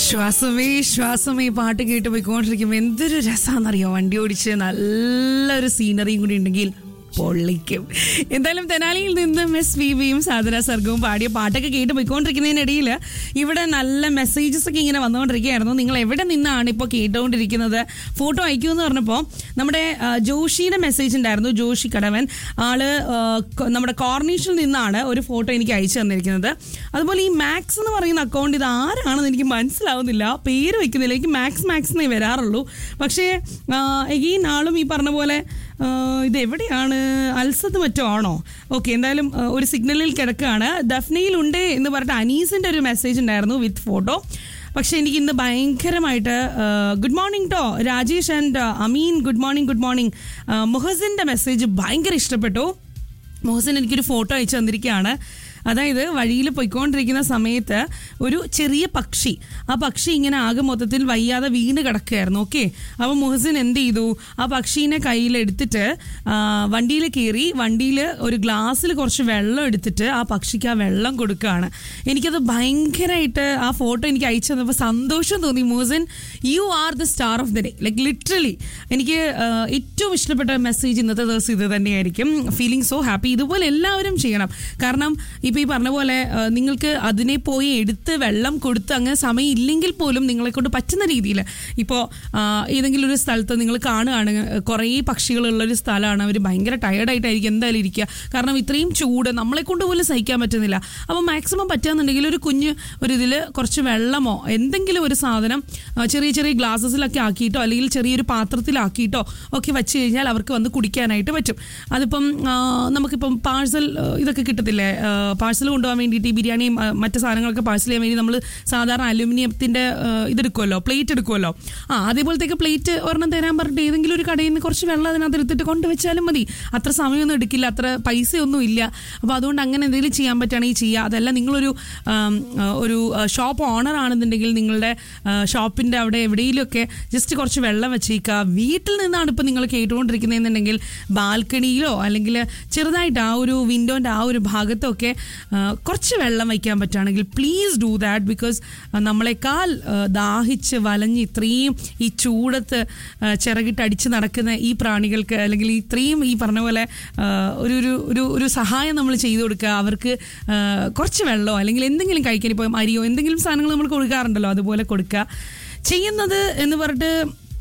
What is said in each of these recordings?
ശ്വാസമേ ശ്വാസമേ പാട്ട് കേട്ട് പോയിക്കൊണ്ടിരിക്കുമ്പോൾ എന്തൊരു രസമാണെന്നറിയോ വണ്ടി ഓടിച്ച് നല്ലൊരു സീനറിയും കൂടി ഉണ്ടെങ്കിൽ പൊള്ളിക്കും എന്തായാലും തെനാലിയിൽ നിന്നും എസ് വി ബിയും സാധന സർഗവും പാടിയ പാട്ടൊക്കെ കേട്ട് പോയിക്കൊണ്ടിരിക്കുന്നതിനിടയിൽ ഇവിടെ നല്ല മെസ്സേജസ് ഒക്കെ ഇങ്ങനെ വന്നുകൊണ്ടിരിക്കുകയായിരുന്നു നിങ്ങൾ എവിടെ നിന്നാണ് ഇപ്പോൾ കേട്ടുകൊണ്ടിരിക്കുന്നത് ഫോട്ടോ അയക്കൂ എന്ന് പറഞ്ഞപ്പോൾ നമ്മുടെ ആ, ജോഷിയുടെ മെസ്സേജ് ഉണ്ടായിരുന്നു ജോഷി കടവൻ ആള് ആ, കൊ- നമ്മുടെ കോർണീഷിൽ നിന്നാണ് ഒരു ഫോട്ടോ എനിക്ക് അയച്ചു തന്നിരിക്കുന്നത് അതുപോലെ ഈ മാക്സ് എന്ന് പറയുന്ന അക്കൗണ്ട് ഇത് ആരാണെന്ന് എനിക്ക് മനസ്സിലാവുന്നില്ല പേര് വെക്കുന്നില്ല എനിക്ക് മാക്സ് മാക്സ് എന്നേ വരാറുള്ളൂ പക്ഷേ എഗെയിൻ ആളും ഈ പറഞ്ഞ പോലെ ആ, ഇത് എവിടെയാണ് അൽസത്ത് മറ്റോ ആണോ ഓക്കെ എന്തായാലും ആ, ഒരു സിഗ്നലിൽ കിടക്കുകയാണ് ദഫ്നയിലുണ്ട് എന്ന് പറഞ്ഞിട്ട് അനീസിന്റെ ഒരു മെസ്സേജ് ഉണ്ടായിരുന്നു വിത്ത് ഫോട്ടോ പക്ഷെ എനിക്ക് ഇന്ന് ഭയങ്കരമായിട്ട് good morning to Rajesh and Ameen good morning good morning മുഹസിന്റെ മെസ്സേജ് ഭയങ്കര ഇഷ്ടപ്പെട്ടു മോഹസൻ എനിക്കൊരു ഫോട്ടോ അയച്ചു തന്നിരിക്കുകയാണ് അതായത് വഴിയിൽ പോയിക്കൊണ്ടിരിക്കുന്ന സമയത്ത് ഒരു ചെറിയ പക്ഷി ആ പക്ഷി ഇങ്ങനെ ആകെ മൊത്തത്തിൽ വയ്യാതെ വീണ് കിടക്കുകയായിരുന്നു ഓക്കെ അപ്പോൾ മുഹസിൻ എന്ത് ചെയ്തു ആ പക്ഷീനെ കയ്യിലെടുത്തിട്ട് വണ്ടിയിൽ കയറി വണ്ടിയിൽ ഒരു ഗ്ലാസ്സിൽ കുറച്ച് വെള്ളം എടുത്തിട്ട് ആ പക്ഷിക്ക് ആ വെള്ളം കൊടുക്കുകയാണ് എനിക്കത് ഭയങ്കരമായിട്ട് ആ ഫോട്ടോ എനിക്ക് അയച്ചു തന്നപ്പോൾ സന്തോഷം തോന്നി Muhsin you are the star of the day like literally എനിക്ക് ആ, ഏറ്റവും ഇഷ്ടപ്പെട്ട മെസ്സേജ് ഇന്നത്തെ ദിവസം ഇത് തന്നെയായിരിക്കും ഫീലിംഗ് സോ ഹാപ്പി ഇതുപോലെ എല്ലാവരും ചെയ്യണം കാരണം ഇപ്പോൾ ഈ പറഞ്ഞ പോലെ ആ, നിങ്ങൾക്ക് അതിനെ പോയി എടുത്ത് വെള്ളം കൊടുത്ത് അങ്ങനെ സമയം ഇല്ലെങ്കിൽ പോലും നിങ്ങളെ കൊണ്ട് പറ്റുന്ന രീതിയിൽ ഇപ്പോൾ ഏതെങ്കിലും ഒരു സ്ഥലത്ത് നിങ്ങൾ കാണുകയാണ് കുറേ പക്ഷികളുള്ള ഒരു സ്ഥലമാണ് അവർ ഭയങ്കര ടയർഡായിട്ടായിരിക്കും എന്തായാലും ഇരിക്കുക കാരണം ഇത്രയും ചൂട് നമ്മളെ കൊണ്ട് പോലും സഹിക്കാൻ പറ്റുന്നില്ല അപ്പോൾ മാക്സിമം പറ്റുകയെന്നുണ്ടെങ്കിൽ ഒരു കുഞ്ഞ് ഒരു ഇതിൽ കുറച്ച് വെള്ളമോ എന്തെങ്കിലും ഒരു സാധനം ആ, ചെറിയ ചെറിയ ഗ്ലാസസിലൊക്കെ ആക്കിയിട്ടോ അല്ലെങ്കിൽ ചെറിയൊരു പാത്രത്തിലാക്കിയിട്ടോ ഒക്കെ വെച്ച് കഴിഞ്ഞാൽ അവർക്ക് വന്ന് കുടിക്കാനായിട്ട് പറ്റും അതിപ്പം ആ, നമുക്കിപ്പം പാഴ്സൽ ഇതൊക്കെ കിട്ടത്തില്ലേ പാഴ്സൽ കൊണ്ടുപോകാൻ വേണ്ടിയിട്ട് ഈ ബിരിയാണിയും ആ, മറ്റ് സാധനങ്ങളൊക്കെ പാഴ്സൽ ചെയ്യാൻ വേണ്ടി നമ്മൾ സാധാരണ അലുമിനിയത്തിൻ്റെ ഇതെടുക്കുമല്ലോ പ്ലേറ്റ് എടുക്കുമല്ലോ ആ അതേപോലത്തേക്ക് പ്ലേറ്റ് ഒരെണ്ണം തരാൻ പറഞ്ഞിട്ട് ഏതെങ്കിലും ഒരു കടയിൽ നിന്ന് കുറച്ച് വെള്ളം അതിനകത്ത് എടുത്തിട്ട് കൊണ്ടുവച്ചാലും മതി അത്ര സമയമൊന്നും എടുക്കില്ല അത്ര പൈസയൊന്നും ഇല്ല അപ്പോൾ അതുകൊണ്ട് അങ്ങനെ എന്തെങ്കിലും ചെയ്യാൻ പറ്റുകയാണെങ്കിൽ ചെയ്യുക അതല്ല നിങ്ങളൊരു ആം, ആ, ഒരു ഷോപ്പ് ഓണർ ആണെന്നുണ്ടെങ്കിൽ നിങ്ങളുടെ ഷോപ്പിൻ്റെ അവിടെ എവിടെയെങ്കിലുമൊക്കെ ജസ്റ്റ് കുറച്ച് വെള്ളം വെച്ചേക്കുക വീട്ടിൽ നിന്നാണ് ഇപ്പോൾ നിങ്ങൾ കേട്ടുകൊണ്ടിരിക്കുന്നതെന്നുണ്ടെങ്കിൽ ബാൽക്കണിയിലോ അല്ലെങ്കിൽ ചെറുതായിട്ട് ആ ഒരു വിൻഡോൻ്റെ ആ ഒരു ഭാഗത്തൊക്കെ ആ, കുറച്ച് വെള്ളം വയ്ക്കാൻ പറ്റുകയാണെങ്കിൽ പ്ലീസ് ഡൂ ദാറ്റ് ബിക്കോസ് നമ്മളെക്കാൾ ആ, ദാഹിച്ച് വലഞ്ഞ് ഇത്രയും ഈ ചൂടത്ത് ആ, ചിറകിട്ട് അടിച്ച് നടക്കുന്ന ഈ പ്രാണികൾക്ക് അല്ലെങ്കിൽ ഇത്രയും ഈ പറഞ്ഞ പോലെ ആ, ഒരു ഒരു ഒരു ഒരു സഹായം നമ്മൾ ചെയ്തു കൊടുക്കുക അവർക്ക് ആ, കുറച്ച് വെള്ളമോ അല്ലെങ്കിൽ എന്തെങ്കിലും കഴിക്കാൻ ഇപ്പോൾ അരിയോ എന്തെങ്കിലും സാധനങ്ങൾ നമ്മൾ കൊടുക്കാറുണ്ടല്ലോ അതുപോലെ കൊടുക്കുക ചെയ്യുന്നത് എന്ന് പറഞ്ഞിട്ട്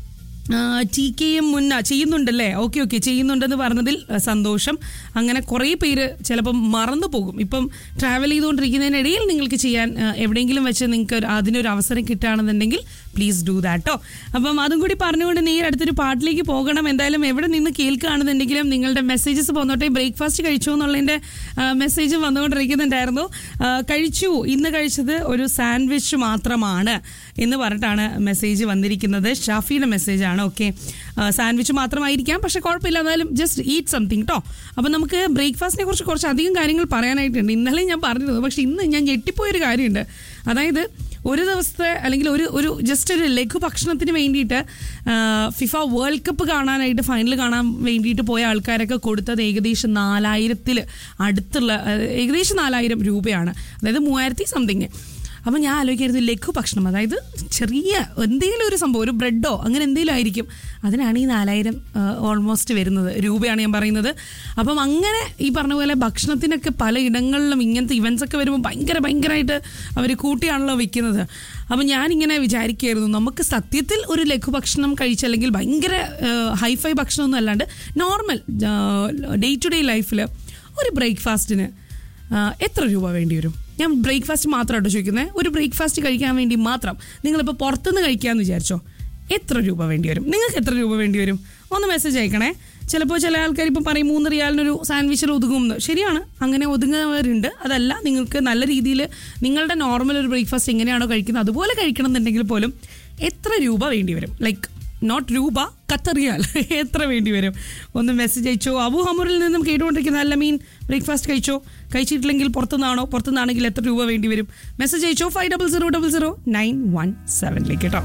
ടി കെയും മുന്ന ചെയ്യുന്നുണ്ടല്ലേ ഓക്കെ ഓക്കെ ചെയ്യുന്നുണ്ടെന്ന് പറഞ്ഞതിൽ ആ, സന്തോഷം അങ്ങനെ കുറേ പേര് ചിലപ്പം മറന്നു പോകും ഇപ്പം ട്രാവൽ ചെയ്തുകൊണ്ടിരിക്കുന്നതിനിടയിൽ നിങ്ങൾക്ക് ചെയ്യാൻ ആ, എവിടെയെങ്കിലും വെച്ച് നിങ്ങൾക്ക് ഒരു- അതിനൊരു അവസരം കിട്ടുകയാണെന്നുണ്ടെങ്കിൽ പ്ലീസ് ഡൂ ദാറ്റോ അപ്പം അതും കൂടി പറഞ്ഞുകൊണ്ട് നേരെ അടുത്തൊരു പാട്ടിലേക്ക് പോകണം എന്തായാലും എവിടെ നിന്ന് കേൾക്കുകയാണെന്നുണ്ടെങ്കിലും നിങ്ങളുടെ മെസ്സേജസ് പോന്നോട്ടെ ബ്രേക്ക്ഫാസ്റ്റ് കഴിച്ചു എന്നുള്ളതിൻ്റെ മെസ്സേജും വന്നുകൊണ്ടിരിക്കുന്നുണ്ടായിരുന്നു ആ, കഴിച്ചു ഇന്ന് കഴിച്ചത് ഒരു സാൻഡ്വിച്ച് മാത്രമാണ് എന്ന് പറഞ്ഞിട്ടാണ് മെസ്സേജ് വന്നിരിക്കുന്നത് ഷാഫിയുടെ മെസ്സേജാണ് ഓക്കെ സാൻഡ്വിച്ച് മാത്രമായിരിക്കാം പക്ഷെ കുഴപ്പമില്ല എന്നാലും ജസ്റ്റ് ഈറ്റ് സംതിങ് കേട്ടോ അപ്പം നമുക്ക് ബ്രേക്ക്ഫാസ്റ്റിനെ കുറിച്ച് കുറച്ച് അധികം കാര്യങ്ങൾ പറയാനായിട്ടുണ്ട് ഇന്നലെ ഞാൻ പറഞ്ഞിരുന്നു പക്ഷെ ഇന്ന് ഞാൻ ഞെട്ടിപ്പോയൊരു കാര്യമുണ്ട് അതായത് ഒരു ദിവസത്തെ അല്ലെങ്കിൽ ഒരു ഒരു ജസ്റ്റ് ഒരു ലഘു ഭക്ഷണത്തിന് വേണ്ടിയിട്ട് ആ, ഫിഫ വേൾഡ് കപ്പ് കാണാനായിട്ട് ഫൈനൽ കാണാൻ വേണ്ടിയിട്ട് പോയ ആൾക്കാരൊക്കെ കൊടുത്തത് ഏകദേശം നാലായിരത്തിൽ അടുത്തുള്ള ആ, ഏകദേശം നാലായിരം രൂപയാണ് അതായത് മൂവായിരത്തി സംതിങ് അപ്പം ഞാൻ ആലോചിക്കായിരുന്നു ലഘു ഭക്ഷണം അതായത് ചെറിയ എന്തെങ്കിലും ഒരു സംഭവം ഒരു ബ്രെഡോ അങ്ങനെ എന്തെങ്കിലും ആയിരിക്കും അതിനാണ് ഈ നാലായിരം ഓൾമോസ്റ്റ് വരുന്നത് രൂപയാണ് ഞാൻ പറയുന്നത് അപ്പം അങ്ങനെ ഈ പറഞ്ഞ പോലെ ഭക്ഷണത്തിനൊക്കെ പല ഇടങ്ങളിലും ഇങ്ങനത്തെ ഇവൻസ് ഒക്കെ വരുമ്പോൾ ഭയങ്കര ഭയങ്കരമായിട്ട് അവർ കൂട്ടിയാണല്ലോ വിൽക്കുന്നത് അപ്പം ഞാനിങ്ങനെ വിചാരിക്കുകയായിരുന്നു നമുക്ക് സത്യത്തിൽ ഒരു ലഘു ഭക്ഷണം കഴിച്ചല്ലെങ്കിൽ ഭയങ്കര ഹൈഫൈ ഭക്ഷണമൊന്നും അല്ലാണ്ട് നോർമൽ ഡേ ടു ഡേ ലൈഫിൽ ഒരു ബ്രേക്ക്ഫാസ്റ്റിന് ആ, എത്ര രൂപ വേണ്ടി വരും ഞാൻ ബ്രേക്ക്ഫാസ്റ്റ് മാത്രമാട്ടോ ചോദിക്കുന്നത് ഒരു ബ്രേക്ക്ഫാസ്റ്റ് കഴിക്കാൻ വേണ്ടി മാത്രം നിങ്ങളിപ്പോൾ പുറത്തുനിന്ന് കഴിക്കാമെന്ന് വിചാരിച്ചോ എത്ര രൂപ വേണ്ടി വരും നിങ്ങൾക്ക് എത്ര രൂപ വേണ്ടി വരും ഒന്ന് മെസ്സേജ് അയക്കണേ ചിലപ്പോൾ ചില ആൾക്കാർ ഇപ്പം പറയും മൂന്ന് റിയാലിനൊരു സാൻഡ്വിച്ചിൽ ഒതുങ്ങും എന്ന് ശരിയാണ് അങ്ങനെ ഒതുങ്ങുന്നവരുണ്ട് അതല്ല നിങ്ങൾക്ക് നല്ല രീതിയിൽ നിങ്ങളുടെ നോർമൽ ഒരു ബ്രേക്ക്ഫാസ്റ്റ് എങ്ങനെയാണോ കഴിക്കുന്നത് അതുപോലെ കഴിക്കണം എന്നുണ്ടെങ്കിൽ പോലും എത്ര രൂപ വേണ്ടി വരും ലൈക്ക് നോട്ട് രൂപ കത്തറിയാൽ എത്ര വേണ്ടി വരും ഒന്ന് മെസ്സേജ് അയച്ചോ അബു ഹമൂറിൽ നിന്നും കേട്ടുകൊണ്ടിരിക്കുന്ന അല്ല മീൻ ബ്രേക്ക്ഫാസ്റ്റ് കഴിച്ചോ കഴിച്ചിട്ടില്ലെങ്കിൽ പുറത്തുനിന്നാണോ പുറത്തുനിന്നാണെങ്കിൽ എത്ര രൂപ വേണ്ടി വരും മെസ്സേജ് അയച്ചോ five double zero double zero nine one സെവനിലേക്ക് കേട്ടോ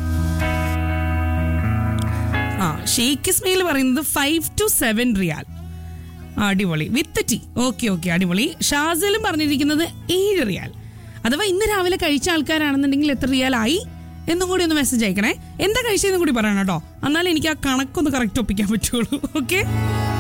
ആ ഷെയ്ഖ് ഇസ്മയിൽ പറയുന്നത് ഫൈവ് ടു സെവൻ റിയാൽ ആ, അടിപൊളി വിത്ത് ടീ ഓക്കെ ഓക്കെ അടിപൊളി ഷാസലും പറഞ്ഞിരിക്കുന്നത് ഏഴ് റിയാൽ അഥവാ ഇന്ന് രാവിലെ കഴിച്ച ആൾക്കാരാണെന്നുണ്ടെങ്കിൽ എത്ര റിയാലായി എന്നും കൂടി ഒന്ന് മെസ്സേജ് അയക്കണേ എന്താ കഴിച്ചതെന്നും കൂടി പറയണം കേട്ടോ എന്നാലും എനിക്ക് ആ കണക്കൊന്ന് കറക്റ്റ് ഒപ്പിക്കാൻ പറ്റുള്ളൂ ഓക്കെ